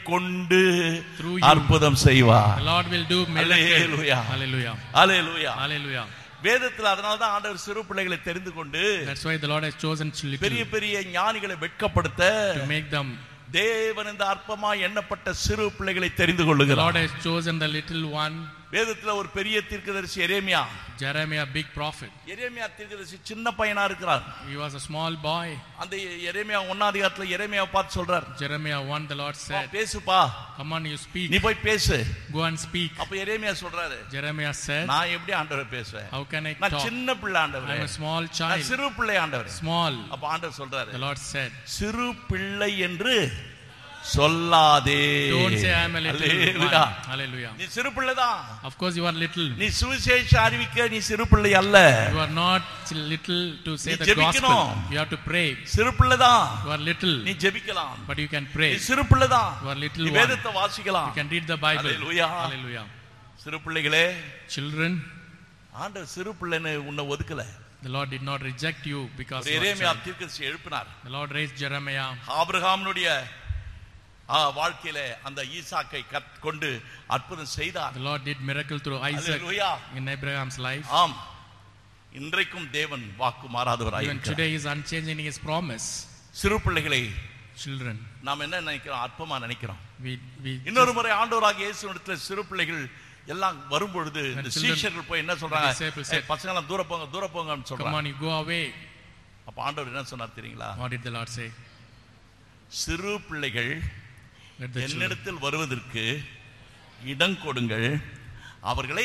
கொண்டு Through you. அற்புதம் செய்வார் The Lord will do miracle. Hallelujah. Hallelujah. Hallelujah Hallelujah. வேதத்தில் அதனால தான் ஆண்டவர் சிறு பிள்ளைகளை தெரிந்து கொண்டு That's why the Lord has chosen little பெரிய பெரிய ஞானிகளை வெட்கப்படுத்த to make them. தேவன் இந்த அற்பமா எண்ணப்பட்ட சிறு பிள்ளைகளை தெரிந்து The கொள்ளுகிறார் Lord has chosen the little one, வேதத்துல ஒரு பெரிய தீர்க்கதரிசி எரேமியா Jeremiah, big prophet. எரேமியா தீர்க்கதரிசி சின்ன பையனா இருக்கிறார் He was a small boy. அந்த எரேமியா ஒன்னாதிகாரத்துல எரேமியா பார்த்து சொல்றார் Jeremiah 1, the Lord "வா, said, பேசுப்பா Come on, you நீ speak. போய் பேசு Go and speak. அப்ப எரேமியா சொல்றாரு Jeremiah said, நான் எப்படி ஆண்டவரை பேசுவேன் How can I நான் talk? சின்ன பிள்ளை ஆண்டவரே I'm a small நான் child. சிறு பிள்ளை ஆண்டவரே Small. அப்ப ஆண்டவர் சொல்றாரு The Lord said, சிறு பிள்ளை என்று சொல்லாதே Don't say I'm a little hallelujah. one. Hallelujah. நீ சிறு பிள்ளைதான் Of course, you are little. நீ சுவிசேஷ அறிவிக்க நீ சிறு பிள்ளை அல்ல You are not little to say நீ the ஜெபிக்கணும். gospel. You have to pray. சிறு பிள்ளைதான் You are little, நீ ஜெபிக்கலாம் but you can நீ pray. சிறு பிள்ளைதான் You are little நீ one. வேதத்தை வாசிக்கலாம் You can read the Bible. Hallelujah. Hallelujah. சிறு பிள்ளைகளே Children, ஆண்டவர் சிறு பிள்ளைன்னு உன்னை ஒதுக்கல the Lord did not reject you because ஒரு you are a Jeremiah child. தீர்க்கதரிசி எழுப்பினார் The Lord raised Jeremiah. ஆபிரகாமுடைய ஆ, வாழ்க்கையில அந்த ஈசாக்கை கற்- கொண்டு அற்புதம் செய்தார் The Lord did miracle through Isaac hallelujah. in Abraham's life. ஆம் இன்றைக்கும் தேவன் வாக்கு மாறாதவராய் Even இருக்கிறார். today he is unchanging his promise. சிறு பிள்ளைகளை Children, நாம் என்ன நினைக்கிறோம் அற்பமா நினைக்கிறோம் we we இன்னொரு முறை ஆண்டவராக இயேசுவிடத்துல சிறு பிள்ளைகள் எல்லாம் வரும்பொழுது இந்த When children- சீஷர்கள் போய் என்ன சொல்றாங்க the disciples said, "ஏய், பசங்க எல்லாம் தூர போங்க தூர போங்கன்னு come சொல்றாங்க on, you go away. அப்ப ஆண்டவர் என்ன சொன்னார் தெரியுங்களா What did the Lord say? சிறு பிள்ளைகள் Let the children என்னிடத்தில் வருவதற்கு இடம் கொடுங்கள் அவர்களை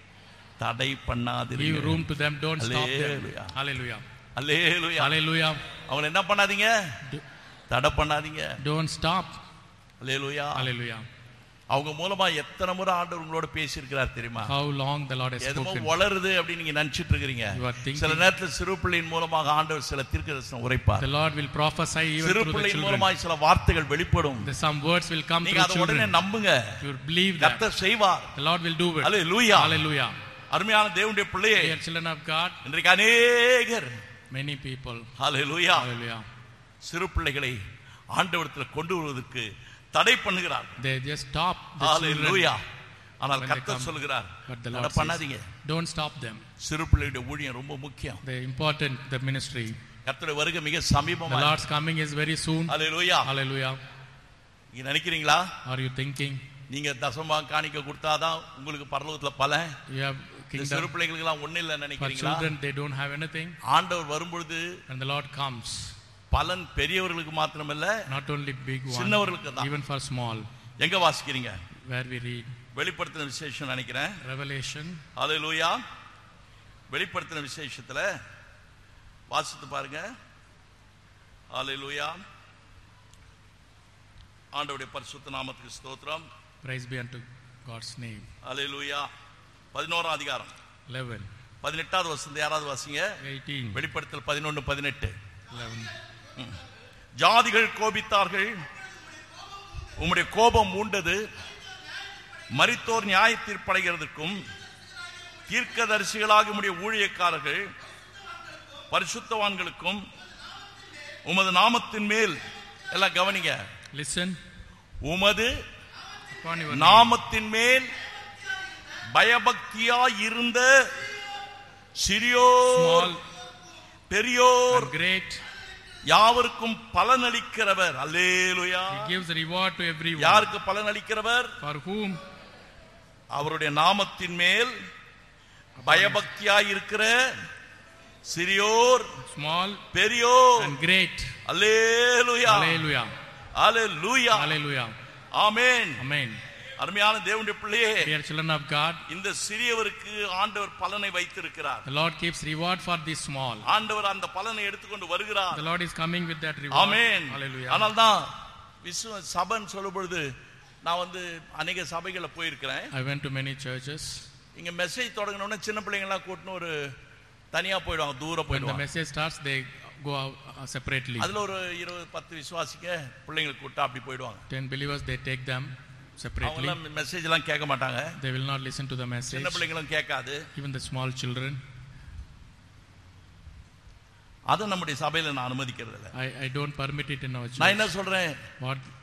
தடை give பண்ணாதீங்க room to them. Don't stop them. Hallelujah. Hallelujah. Hallelujah Hallelujah. அவங்களை என்ன பண்ணாதீங்க Do- தடை பண்ணாதீங்க Don't stop. Hallelujah Hallelujah. அவங்க மூலமா எத்தனை முறை ஆண்டவர் உங்களோட பேசியிருக்கிறார் தெரியுமா How long the Lord has எதுமோ spoken. வளருது அப்படின்னு நீங்க நினைச்சிட்டு இருக்கிறீங்க You are thinking- சில நேரத்துல சிறு பிள்ளையின் மூலமாக ஆண்டவர் சில தீர்க்கதரிசனம் உரைப்பார் The Lord will prophesy even சிறு through the பிள்ளையின் children. மூலமாய் சில வார்த்தைகள் வெளிப்படும் The, some words will come நீங்க through அதை உடனே children. நம்புங்க You will believe that. கர்த்தர் செய்வார் The Lord will do it. Hallelujah Hallelujah. அருமையான தேவனுடைய பிள்ளையே Dear children of God, இன்றைக்கு அநேகர் many people. ஹalleluya Hallelujah. சிறு பிள்ளைகளை ஆண்டவரத்தில் கொண்டு வருவதற்கு தடை பண்ணுகிறார் They just stop the children. ஹalleluya ஆனால் When they கர்த்தர் come. சொல்கிறார் But the தடை Lord says, பண்ணாதீங்க don't stop them. சிறு பிள்ளையுடைய ஊழியம் ரொம்ப முக்கியம் The important, the ministry. கர்த்தருடைய வருகை மிக The சமீபமா Lord's coming is very soon. Hallelujah Hallelujah. நீங்க நினைக்கிறீங்களா Are you thinking நீங்க தசமா காணிக்க கொடுத்தாதான் உங்களுக்கு பரலோகத்துல பலன் you have இந்த சிறு kingdom? பிள்ளைகளுக்கு எல்லாம் ஒண்ணு இல்ல For நினைக்கிறீங்களா children, they don't have anything. ஆண்டவர் வரும்பொழுது When the Lord comes, பலன் பெரியவர்களுக்கு மாத்திரமல்ல not only big one, சின்னவர்களுக்கு தான் even for small, எங்க வாசிக்கிறீங்க where we read வெளிப்படுத்தின விசேஷம் நினைக்கிறேன் Revelation, ஹalleluya வெளிப்படுத்தின விசேஷத்துல வாசித்து பாருங்க ஹalleluya ஆண்டவருடைய பரிசுத்த நாமத்துக்கு ஸ்தோத்திரம் praise be unto God's name. ஹalleluya பதினோராம் அதிகாரம் 11, பதினெட்டாவது வசந்த யாராவது வாசிங்க 18, வெளிப்படுத்தல் பதினொன்று பதினெட்டு 11. ஜாதிகள் கோபித்தார்கள் உம்முடைய கோபம் மூண்டது மரித்தோர் நியாய தீர்ப்படைகிறதுக்கும் தீர்க்கதரிசிகளாக உம்முடைய ஊழியக்காரர்கள் பரிசுத்தவான்களுக்கும் உமது நாமத்தின் மேல் எல்லாம் கவனிங்க Listen உமது upon your name. நாமத்தின் மேல் பயபக்தியா இருந்த சிறியோர் small பெரியோர் and great. யாவருக்கும் பலனளிக்கிறவர் அல்லேலுயா He gives reward to everyone. யாருக்கு பலனளிக்கிறவர் For whom? அவருடைய நாமத்தின் மேல் பயபக்தியாய் இருக்கிற சிறியோர் Small பெரியோர் and great. அல்லேலுயா Hallelujah. அல்லேலூயா Hallelujah. ஆமென் Amen. அருமையான தேவனுடைய பிள்ளையே Dear children of God, இந்த சிறியவருக்கு ஆண்டவர் பலனை வைத்திருக்கிறார் the Lord keeps reward for the small. ஆண்டவர் அந்த பலனை எடுத்துக்கொண்டு வருகிறார் The Lord is coming with that reward. Amen Hallelujah. ஆனால் தான் விசுவ சபைன்னு சொல்லும் பொழுது நான் வந்து அநேக சபைகளை போயிருக்கிறேன் I went to many churches. இங்க மெசேஜ் தொடங்கினோடனே சின்ன பிள்ளைங்க எல்லாம் கூட்டின்னு ஒரு தனியா போயிடுவாங்க தூரம் When the போயிடுவாங்க message starts, they go out uh, separately. அதுல ஒரு இருபது பத்து விசுவாசிக்க பிள்ளைங்களை கூட்டா அப்படி போயிடுவாங்க Ten believers, they take them அவங்க separately. எல்லாம் மெசேஜ் எல்லாம் கேட்க மாட்டாங்க They will not listen to the சின்ன message. பிள்ளைங்களும் கேட்காது Even the small children. அதை நம்முடைய சபையில நான் அனுமதிக்கிறது இல்லை I, I don't permit it in our நான் church. என்ன சொல்றேன் What